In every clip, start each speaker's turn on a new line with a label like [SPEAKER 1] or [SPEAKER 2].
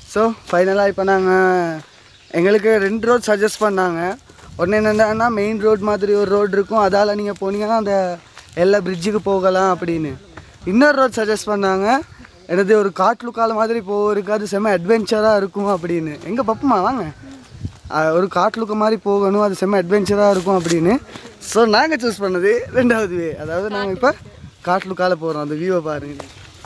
[SPEAKER 1] So ஃபைனலாக இப்போ நாங்கள் எங்களுக்கு ரெண்டு ரோட் சஜஸ்ட் பண்ணாங்க ஒன்று என்னென்னா மெயின் ரோட் மாதிரி ஒரு ரோடு இருக்கும் அதால் நீங்கள் போனீங்கன்னா அந்த எல்லா பிரிட்ஜுக்கு போகலாம் அப்படின்னு இன்னொரு ரோட் சஜஸ்ட் பண்ணாங்க எனது ஒரு காட்லுக்கால மாதிரி போகிறதுக்கு அது செம்ம அட்வென்ச்சராக இருக்கும் அப்படின்னு எங்கே பப்புமா வாங்க அஹ் ஒரு காட்லுக்கு மாதிரி போகணும் அது செம்ம அட்வென்ச்சராக இருக்கும் அப்படின்னு ஸோ நாங்கள் சூஸ் பண்ணது ரெண்டாவது வே அதாவது நாங்கள் இப்போ காட்லுக்கால போகிறோம் அந்த வியூவை பாருங்க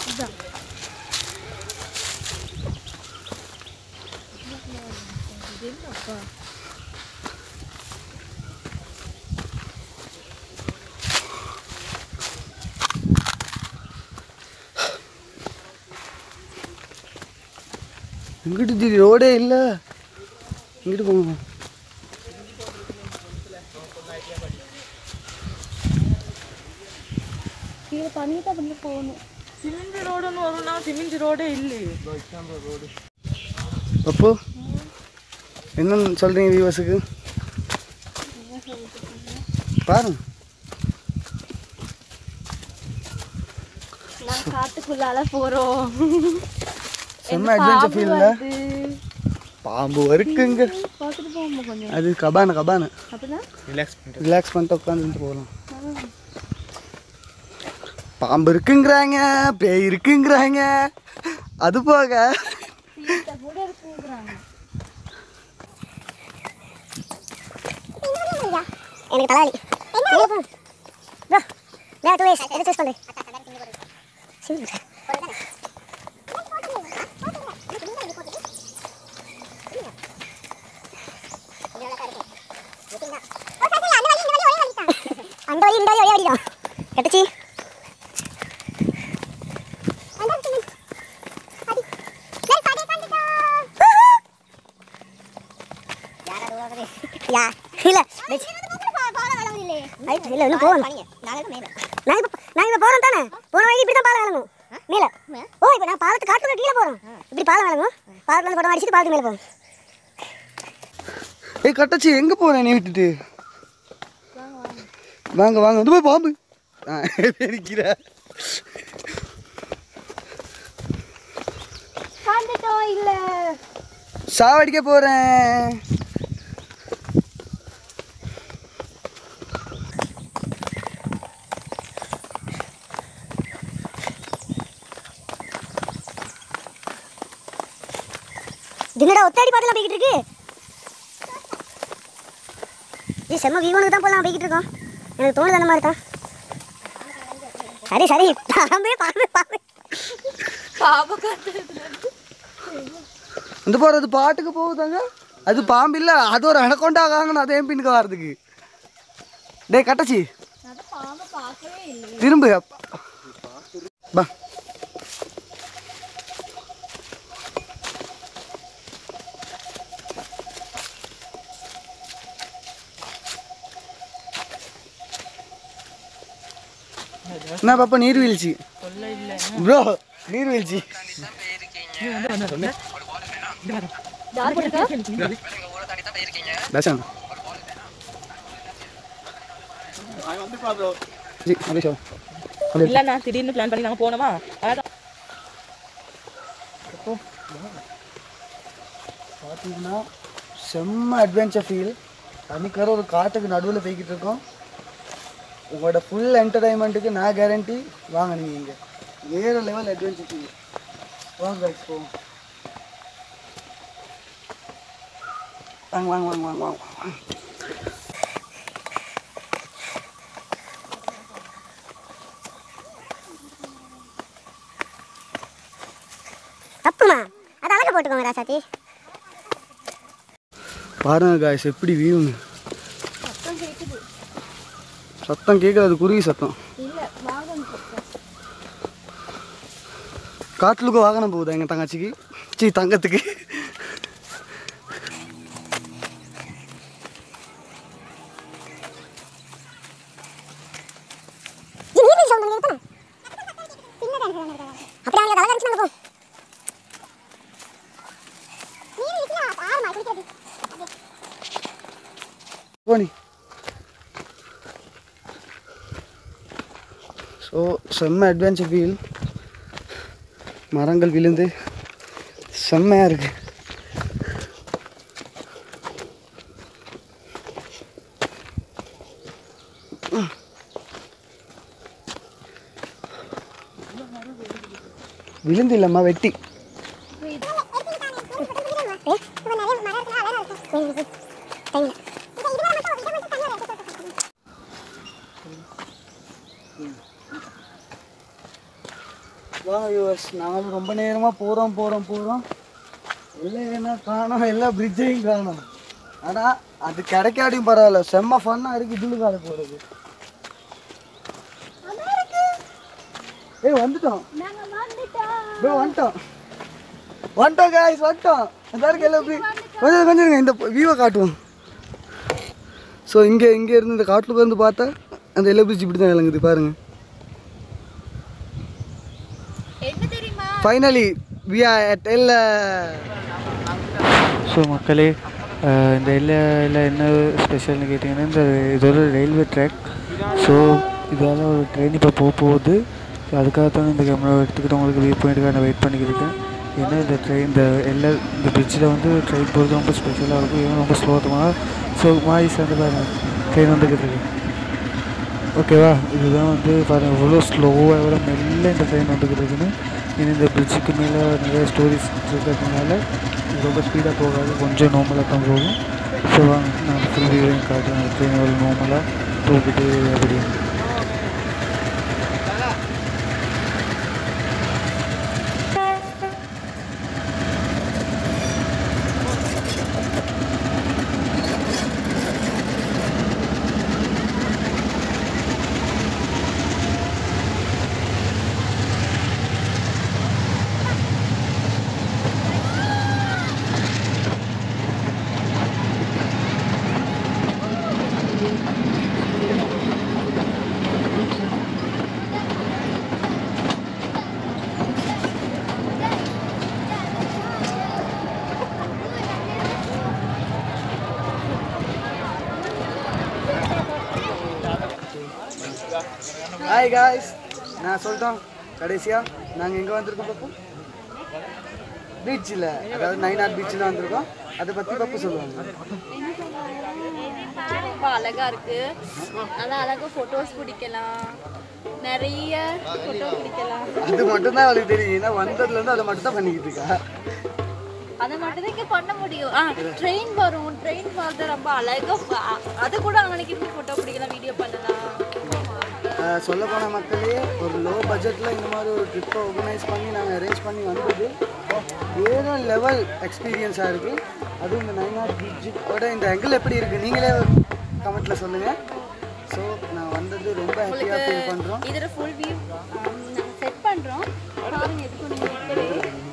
[SPEAKER 1] இங்கிட்டு தி ரோடே இல்லை இங்கிட்டு போங்க
[SPEAKER 2] கீழே பண்ணிட்டு அப்படியே போகணும்
[SPEAKER 3] சிமெண்ட் ரோடுன்னு வரும்னா சிமெண்ட் ரோடே இல்லையே
[SPEAKER 1] அப்போ என்னன்னு சொல்கிறீங்க வியூவர்ஸுக்கு பாருங்க
[SPEAKER 2] நான் காட்டுக்குள்ளால போறோம்
[SPEAKER 1] செம்ம அட்வென்ச்சர் ஃபீல்ல பாம்பு இருக்குங்க
[SPEAKER 2] பார்த்துட்டு போவோம் கொஞ்சம்
[SPEAKER 1] அது கபான கபான
[SPEAKER 2] அப்படின்னா
[SPEAKER 1] ரிலாக்ஸ் பண்ணிட்டு உட்காந்துட்டு போகலாம் பாம்பு இருக்குங்கிறாங்க பேய் இருக்குங்கிறாங்க அது போக
[SPEAKER 2] கூட இருக்குங்கிறாங்க
[SPEAKER 4] எனக்கு தலைவலி வேற டூ இயர்ஸ் எது சூஸ் பண்ணு சரி அந்த வழி இந்த வழி ஒரே வழி தான் கட்டுச்சு யா இல்ல ஐ- இல்ல இன்னும் போகணும் நான் இப்போ நான் இப்போ போகிறோம் தானே போன வழி இப்படி தான் பாலம் விளங்கும் மேலே ஓ இப்போ நான் பாலத்து காட்டுக்குள்ள கீழே போகிறோம் இப்படி பாலம் விளங்கும் பாலத்துல இருந்து படம் அடிச்சுட்டு பாலத்துக்கு மேலே போகும்
[SPEAKER 1] ஏய் கட்டச்சி எங்கே போகிறேன் நீ விட்டுட்டு வாங்க வாங்க வந்து போய் பாம்பு ஆ இருக்கிற
[SPEAKER 2] வந்துட்டோம் இல்ல
[SPEAKER 1] சாவடிக்க போகிறேன்
[SPEAKER 4] தினடா ஒத்தாடி பாட்டுலாம் போய்கிட்டு இருக்கு இது செம்ம வியூனுக்கு தான் போலாம் போய்கிட்டு இருக்கோம் எனக்கு தோணுது அந்த மாதிரி தான் சரி சரி பாம்பே பாம்பே பாம்பே
[SPEAKER 1] அந்த போகிறது பாட்டுக்கு போகுதாங்க அது பாம்பு இல்லை அது ஒரு அணக்கொண்டா ஆகாங்கன்னு அதே பின்னுக்கு வர்றதுக்கு டேய் கட்டச்சி திரும்பு பா என்ன பாப்பா நீர்வீழ்ச்சி ப்ரோ நீர்வீழ்ச்சி
[SPEAKER 2] யார் போட்டுக்கா
[SPEAKER 1] தர்ஷன் ஜி அப்படியே show. அப்படியே
[SPEAKER 3] இல்லைண்ணா திடீர்னு பிளான் பண்ணி நாங்கள் போனோமா அதான்
[SPEAKER 1] பார்த்தீங்கன்னா செம்ம அட்வென்ச்சர் ஃபீல் தனிக்கிற ஒரு காட்டுக்கு நடுவில் போய்கிட்டு இருக்கோம் உங்களோட ஃபுல் என்டர்டைன்மெண்ட்டுக்கு நான் கேரண்டி வாங்க நீங்கள் இங்கே வேறு லெவல் அட்வென்ச்சர் ஃபீல் வாங்க guys, போவோம் வாங்க வாங்க வாங்க வாங்க வாங்க வாங்க
[SPEAKER 4] தப்புமா அது அழகா போட்டுக்கோங்க ராசாத்தி
[SPEAKER 1] பாருங்க காய்ஸ் எப்படி வியூங்க சத்தம் கேட்குறது குருவி சத்தம்
[SPEAKER 2] இல்ல வாகனம் போட்டோம்
[SPEAKER 1] காட்டுலுக்கு வாகனம் போகுதா எங்கள் தங்கச்சிக்கு சி தங்கத்துக்கு
[SPEAKER 4] இது நீர்வீழ்ச்சி சவுண்ட் நிறுத்தணும் அப்படியே அவங்க கலங்க இருந்துச்சு நாங்கள் போ ஆறு மாடி குடிக்கிறது
[SPEAKER 1] போனி ஸோ செம்ம அட்வென்ச்சர் ஃபீல் மரங்கள் விழுந்து செம்மையாக இருக்கு விழுந்து இல்லைம்மா வெட்டி வாங்க யூஎஸ் நாங்களும் ரொம்ப நேரமாக போகிறோம் போகிறோம் போகிறோம் எல்லாம் என்ன காணோம் எல்லா பிரிட்ஜையும் காணோம் ஆனால் அது கிடைக்காட்டியும் பரவாயில்ல செம்ம ஃபன்னாக இருக்குது இதுல கால போகிறது ஏய் வந்துட்டோம்
[SPEAKER 2] நாங்க வந்துட்டோம்
[SPEAKER 1] இதோ வந்துட்டோம் வந்துட்டோம் காய்ஸ் வந்துட்டோம் இந்த இருக்கு எல்லாம் இப்படி கொஞ்சம் கொஞ்சம் இருங்க, இந்த வியூவை காட்டுவோம் ஸோ இங்கே இங்கே இருந்து இந்த காட்டுல வந்து பார்த்தா அந்த எல்லோ பிரிட்ஜ் இப்படி தான் விளங்குது பாருங்க
[SPEAKER 2] என்ன தெரியுமா
[SPEAKER 1] ஃபைனலி வி ஆர் அட் எல்ல
[SPEAKER 5] ஸோ மக்களே அஹ் இந்த எல்லையில் என்ன ஸ்பெஷல்னு கேட்டிங்கன்னா இந்த இது ஒரு ரயில்வே ட்ராக் ஸோ இதால் ஒரு ட்ரெயின் இப்போ போக போகுது ஸோ அதுக்காக தான் இந்த கேமரா எடுத்துக்கிட்டு உங்களுக்கு வியூ பாயிண்ட்டுக்காக நான் வெயிட் பண்ணிக்கிட்டு இருக்கேன் ஏன்னா இந்த ட்ரெயின் இந்த எல்லா இந்த பிரிட்ஜில் வந்து ட்ரெயின் போகிறது ரொம்ப ஸ்பெஷலாக இருக்கும் ஏன்னா ரொம்ப ஸ்லோகமாக ஸோ மாயிஸ் வந்து பாருங்க ட்ரெயின் வந்துக்கிட்டு இருக்கு ஓகேவா இதுதான் வந்து பாருங்கள் எவ்வளோ ஸ்லோவாக எவ்வளோ மெல்ல இந்த ட்ரெயின் வந்துக்கிட்டு இருக்குன்னு இனி இந்த பிரிட்ஜுக்கு மேலே நிறைய ஸ்டோரிஸ் இருக்கிறதுனால இது ரொம்ப ஸ்பீடாக போகாது கொஞ்சம் நார்மலாக தான் போகும் ஸோ வாங்க நான் ஃபுல் வியூவையும் காட்டுறேன் அந்த ட்ரெயின் எவ்வளோ நார்மலாக போகுது அப்படின்னு
[SPEAKER 1] ஹாய் காய்ஸ் நான் சொல்லிட்டோம் கடைசியாக நாங்கள் எங்கே வந்திருக்கோம் பப்பு பீச்சில் அதாவது நைனாட் பீச்சில் வந்திருக்கோம் அதை பற்றி பப்பு சொல்லுவாங்க
[SPEAKER 2] ரொம்ப அழகா இருக்கு நல்லா அழகா போட்டோஸ் பிடிக்கலாம் நிறைய போட்டோ பிடிக்கலாம்
[SPEAKER 1] அது மட்டும்தான் அவளுக்கு தெரியும் ஏன்னா வந்ததுலேருந்து அதை மட்டும் தான் பண்ணிக்கிட்டு இருக்கா
[SPEAKER 2] அதை மட்டும் தான் இங்க பண்ண முடியும் ஆ ட்ரெயின் வரும் ட்ரெயின் வரது ரொம்ப அழகா ப- அது கூட அன்னைக்கு போட்டோ பிடிக்கலாம் வீடியோ பண்ணலாம்
[SPEAKER 1] சொல்ல போன மக்களே ஒரு லோ பட்ஜெட்டில் இந்த மாதிரி ஒரு ட்ரிப்பை ஆர்கனைஸ் பண்ணி நாங்கள் அரேஞ்ச் பண்ணி வந்தது வேறு லெவல் எக்ஸ்பீரியன்ஸாக இருக்குது அதுவும் இந்த நைனாட் பீச்சோட இந்த ஆங்கிள் எப்படி இருக்குது நீங்களே கமெண்ட்டில் சொல்லுங்கள் ஸோ நான் வந்தது ரொம்ப ஹாப்பியாக ஃபீல் பண்ணுறோம்
[SPEAKER 2] இதோட ஃபுல் வியூ நாங்கள் செட் பண்ணுறோம் பாருங்க எதுக்கும் நீங்க இருக்கவே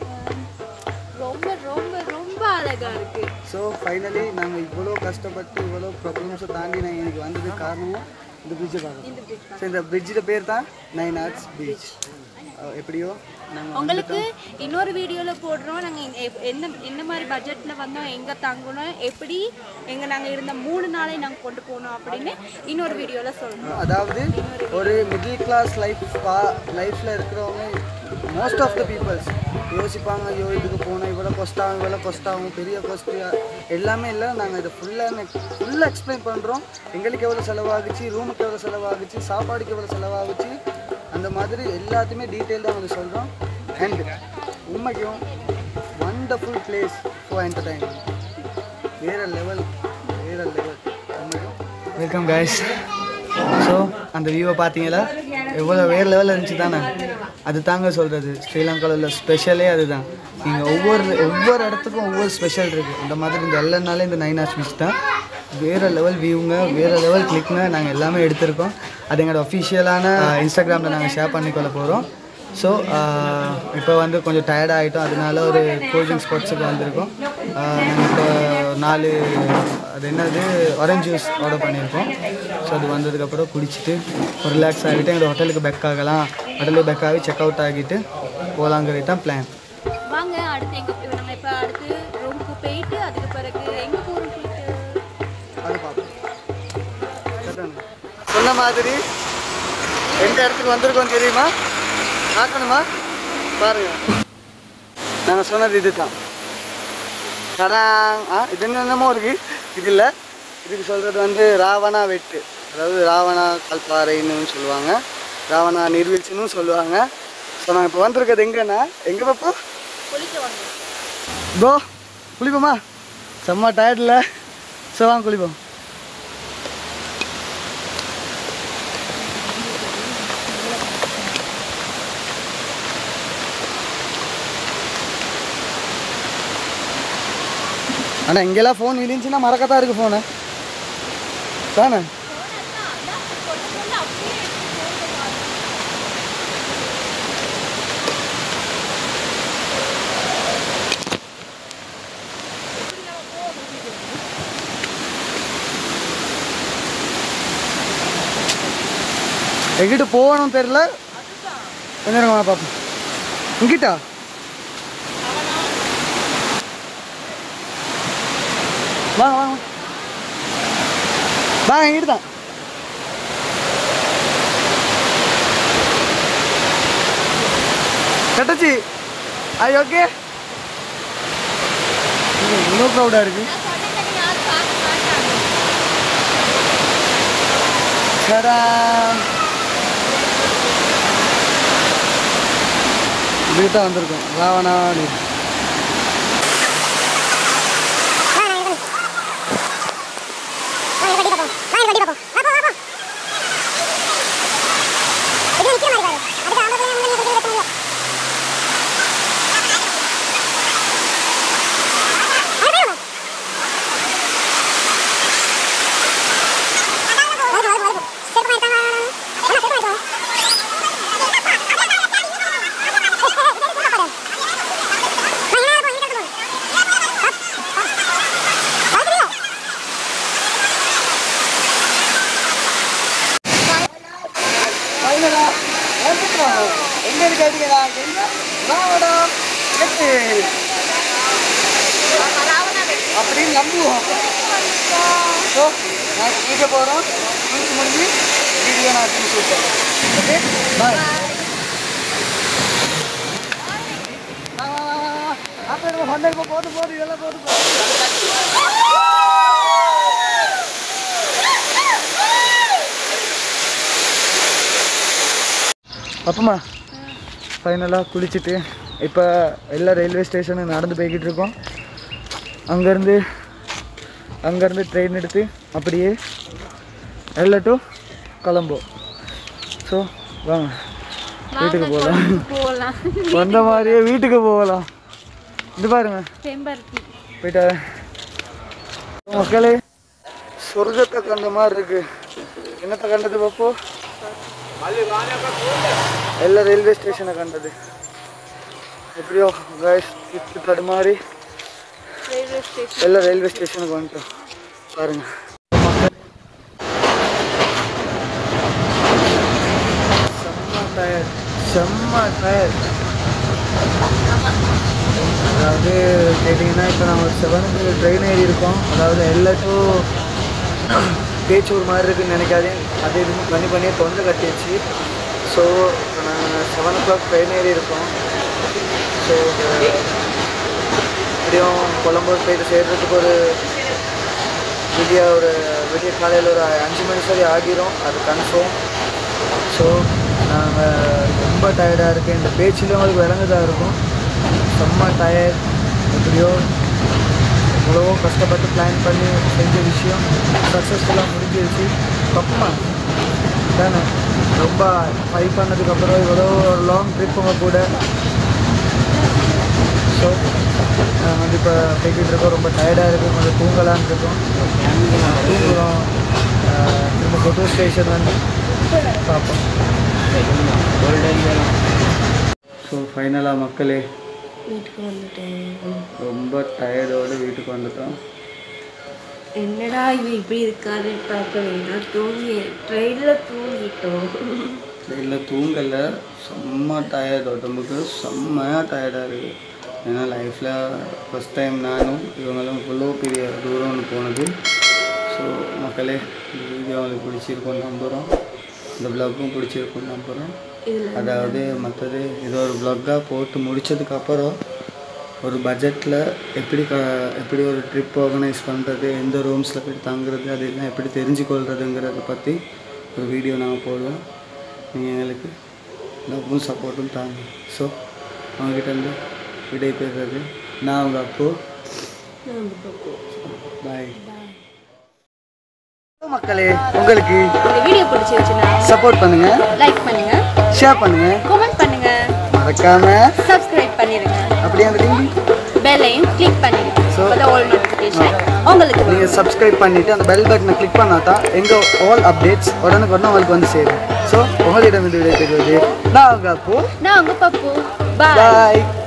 [SPEAKER 2] ரொம்ப ரொம்ப ரொம்ப அழகா இருக்கு
[SPEAKER 1] ஸோ ஃபைனலி நாங்கள் இவ்வளோ கஷ்டப்பட்டு இவ்வளோ ப்ராப்ளம்ஸை தாண்டி நான் இன்னைக்கு வந்ததுக்கு காரணமும் இந்த பிரிட்ஜை பார்க்கணும் ஸோ இந்த பிரிட்ஜில் பேர் தான் நைன் ஆர்ட்ஸ் பீச் எப்படியோ நாங்கள்
[SPEAKER 2] உங்களுக்கு இன்னொரு வீடியோவில் போடுறோம் நாங்கள் என்ன என்ன மாதிரி பட்ஜெட்டில் வந்தோம் எங்கே தங்கணும் எப்படி எங்கே நாங்கள் இருந்த மூணு நாளை நாங்கள் கொண்டு போனோம் அப்படின்னு இன்னொரு வீடியோவில் சொல்கிறோம்
[SPEAKER 1] அதாவது ஒரு மிடில் கிளாஸ் லைஃப் பா லைஃப்பில் இருக்கிறவங்க மோஸ்ட் ஆஃப் த பீப்புள்ஸ் யோசிப்பாங்க ஐயோ இதுக்கு போனால் இவ்வளோ cost ஆகும் இவ்வளோ cost ஆகும் பெரிய cost எல்லாமே இல்லை நாங்கள் இதை ஃபுல்லாக ஃபுல்லாக எக்ஸ்பிளைன் பண்ணுறோம் எங்களுக்கு எவ்வளோ செலவாகுச்சு ரூமுக்கு எவ்வளோ செலவாகுச்சு சாப்பாடுக்கு எவ்வளோ செலவாகுச்சு அந்த மாதிரி எல்லாத்தையுமே டீட்டெயில்டாக வந்து சொல்கிறோம் அண்ட் உண்மைக்கும் வண்டர்ஃபுல் பிளேஸ் ஃபார் என்டர்டைன்மெண்ட் வேற லெவல் வேற லெவல் உண்மைக்கும் வெல்கம் கைஸ் ஸோ அந்த வியூவை பார்த்தீங்களா எவ்வளோ வேறு லெவலில் இருந்துச்சு தானே அது தாங்க சொல்கிறது ஸ்ரீலங்காவில் உள்ள ஸ்பெஷலே அதுதான் நீங்கள் ஒவ்வொரு ஒவ்வொரு இடத்துக்கும் ஒவ்வொரு ஸ்பெஷல் இருக்குது அந்த மாதிரி இந்த எல்லானாலே இந்த நைன் ஆர்ஸ் பீச் தான் வேறு லெவல் வியூங்க வேறு லெவல் கிளிக்ங்க நாங்கள் எல்லாமே எடுத்திருக்கோம் அது எங்களோட அஃபிஷியலான இன்ஸ்டாகிராமில் நாங்கள் ஷேர் பண்ணிக்கொள்ள போகிறோம் ஸோ இப்போ வந்து கொஞ்சம் டயர்ட் ஆகிட்டோம் அதனால ஒரு கூல்ட்ரிங்க் ஸ்பாட்ஸுக்கு வந்திருக்கோம் நாங்கள் இப்போ நாலு அது என்னது ஆரஞ்ச் ஜூஸ் ஆர்டர் பண்ணியிருக்கோம் ஸோ அது வந்ததுக்கப்புறம் குடிச்சிட்டு ஒரு ரிலாக்ஸ் ஆகிட்டு எங்களோட ஹோட்டலுக்கு பேக் ஆகலாம் ஹோட்டலுக்கு பேக் ஆகி செக் அவுட் ஆகிட்டு போகலாங்கிறது தான் பிளான்
[SPEAKER 2] வாங்க அடுத்து எங்கே நம்ம இப்போ அடுத்து ரூமுக்கு போயிட்டு அதுக்கு பிறகு எங்கே போகிறோம் போயிட்டு
[SPEAKER 1] அது பார்ப்போம் சொன்ன மாதிரி எந்த இடத்துக்கு வந்திருக்கோம் தெரியுமா பார்க்கணுமா பாருங்க நாங்கள் சொன்னது இதுதான் கடாங் ஆ இது என்னென்னமோ இருக்குது இது இல்லை இதுக்கு சொல்கிறது வந்து ராவணா வெட்டு அதாவது ராவணா கல்பாறைன்னு சொல்லுவாங்க ராவணா நீர்வீழ்ச்சின்னு சொல்லுவாங்க ஸோ நான் இப்போ வந்திருக்கிறது எங்கன்னா எங்கே பார்ப்போம் ப்ரோ குளிப்போமா செம்ம டயர்டில் ஸோ வாங்க குளிப்போம் ஆனால் இங்கெல்லாம் ஃபோன் விழுந்துச்சுன்னா மறக்கத்தான் இருக்குது ஃபோனு தானே எங்கிட்ட போகணும் தெரில கொஞ்ச நேரம் வாங்க பார்ப்போம் இங்கிட்டா வாங்க வாங்க வாங்க இங்கிட்டு தான் கட்டச்சி ஐ ஓகே இவ்வளோ க்ரௌடாக இருக்கு சடாம் இதுக்கு தான் வந்திருக்கோம் ராவணா நீர்
[SPEAKER 4] வாங்க கட்டி பார்ப்போம் வாங்க கட்டி பார்ப்போம் வாப்போ வாப்போ இது நிக்கிற மாதிரி பாரு அதுக்கு அந்த பையன் முன்னாடி நிக்கிறது வெட்ட முடியும் அட போய்
[SPEAKER 1] ஃபைனலா வந்துட்டோம் எங்க இருக்கு அடிக்கிறா எங்க ராவடா எட்டு அப்படின்னு நம்புவோம் ஸோ நான் குளிக்க போகிறோம் குளிச்சு முடிஞ்சு வீடியோ நான் எடுத்து ஷூட் பண்ணுறேன் ஓகே பாய் அப்புறம் ஹண்ட்ரட் போது போது இதெல்லாம் போது போது அப்பமா ஃபைனலாக குளிச்சுட்டு இப்போ எல்லா ரயில்வே ஸ்டேஷனும் நடந்து போய்கிட்டு இருக்கோம் அங்கேருந்து அங்கேருந்து ட்ரெயின் எடுத்து அப்படியே எல்லா டு கொலம்போ ஸோ வாங்க வீட்டுக்கு போகலாம்
[SPEAKER 2] போகலாம்
[SPEAKER 1] வந்த மாதிரியே வீட்டுக்கு போகலாம் இது பாருங்க
[SPEAKER 2] செம்பருத்தி
[SPEAKER 1] போயிட்டா மக்களே சொர்க்கத்தை கண்ட மாதிரி இருக்கு என்னத்தை கண்டது பாப்போ எல்லா ரயில்வே ஸ்டேஷனை கண்டது எப்படியோ கைஸ் திட்டு தடுமாறி
[SPEAKER 2] ரயில்வே ஸ்டேஷன்
[SPEAKER 1] எல்லா ரயில்வே ஸ்டேஷனுக்கு வந்துட்டோம் பாருங்க செம்ம டயர் செம்ம டயர் அதாவது கேட்டிங்கன்னா இப்போ நான் ஒரு செவனுக்கு ட்ரெயின் ஏறி இருக்கோம் அதாவது எல்லா டு பேச்சூர் மாதிரி இருக்குன்னு நினைக்காதீங்க அது இது பண்ணி பண்ணி தொண்டை கட்டிடுச்சு ஸோ இப்போ நாங்கள் செவன் ஓ கிளாக் ட்ரெயின் ஏறி இருக்கோம் ஸோ எப்படியும் கொலம்பூர் போயிட்டு சேர்றதுக்கு ஒரு விடிய ஒரு விடிய காலையில் ஒரு அஞ்சு மணி சரி ஆகிரும் அது கன்ஃபார்ம் ஸோ நாங்கள் ரொம்ப டயர்டாக இருக்குது இந்த பேச்சில் உங்களுக்கு விளங்குதாக இருக்கும் செம்ம டயர்ட் எப்படியோ எவ்வளவோ கஷ்டப்பட்டு பிளான் பண்ணி செஞ்ச விஷயம் சக்ஸஸ்ஃபுல்லாக முடிஞ்சிருச்சு தப்புமா தானே ரொம்ப ஃபைட் பண்ணதுக்கப்புறம் இவ்வளோ ஒரு லாங் ட்ரிப் உங்கள் கூட ஸோ நாங்கள் வந்து இப்போ போய்கிட்டு இருக்கோம் ரொம்ப டயர்டாக இருக்குது கொஞ்சம் தூங்கலான்னு இருக்கோம் தூங்குறோம் ஆஹ் திரும்ப ஃபோட்டோ ஸ்டேஷன் வந்து பார்ப்போம் ஸோ ஃபைனலாக மக்களே
[SPEAKER 2] வீட்டுக்கு வந்துட்டேன்
[SPEAKER 1] ரொம்ப டயர்டோடு வீட்டுக்கு வந்துட்டோம்
[SPEAKER 2] என்னடா இவன் இப்படி இருக்காரு பார்க்க வேணாம் தூங்கி ட்ரெயினில் தூங்கிட்டோம்
[SPEAKER 1] இல்லை தூங்கலை செம்ம டயர்ட் உடம்புக்கு செம்மையாக டயர்டாக இருக்குது ஏன்னா லைஃப்பில் ஃபஸ்ட் டைம் நானும் இவங்களும் இவ்வளோ பெரிய தூரம்னு போனது ஸோ மக்களே இந்த வீடியோ உங்களுக்கு பிடிச்சிருக்கும்னு நம்புகிறோம் இந்த ப்ளாக்கும் பிடிச்சிருக்கும்னு நம்புகிறோம் அதாவது மற்றது இது ஒரு ப்ளாக்காக போட்டு முடிச்சதுக்கப்புறம் ஒரு பட்ஜெட்டில் எப்படி க எப்படி ஒரு ட்ரிப் ஆர்கனைஸ் பண்ணுறது எந்த ரூம்ஸில் போய் தங்குறது அதெல்லாம் எப்படி தெரிஞ்சுக்கொள்கிறதுங்கிறத பற்றி ஒரு வீடியோ நாங்கள் போடுவோம் நீங்கள் எங்களுக்கு லவ்வும் சப்போர்ட்டும் தாங்க ஸோ அவங்ககிட்ட இருந்து விடை பெறுறது நான் உங்கள் அப்போ பாய் மக்களே உங்களுக்கு
[SPEAKER 2] இந்த வீடியோ பிடிச்சிருச்சுன்னா
[SPEAKER 1] சப்போர்ட் பண்ணுங்க
[SPEAKER 2] லைக் பண்ணுங்க
[SPEAKER 1] ஷேர் பண்ணுங்க
[SPEAKER 2] கமெண்ட் பண்ணுங்க
[SPEAKER 1] மறக்காம
[SPEAKER 2] சப்ஸ்கிரைப் பண்ணிருங்க
[SPEAKER 1] அப்படியே அந்த லிங்க்
[SPEAKER 2] பெல்லையும் கிளிக் பண்ணிடுங்க
[SPEAKER 1] So-
[SPEAKER 2] அப்போ ஆல் நோட்டிஃபிகேஷன் உங்களுக்கு வரும்.
[SPEAKER 1] நீங்கள் சப்ஸ்கிரைப் பண்ணிவிட்டு அந்த பெல் பட்டனை கிளிக் பண்ணால் தான் எங்கள் ஆல் அப்டேட்ஸ் உடனுக்குடனே உங்களுக்கு வந்து சேரும் ஸோ உங்களிடம் இது விடைபெறுவது நான் உங்கள் அப்போ
[SPEAKER 2] நான் உங்க பப்பு பாய்
[SPEAKER 1] பாய்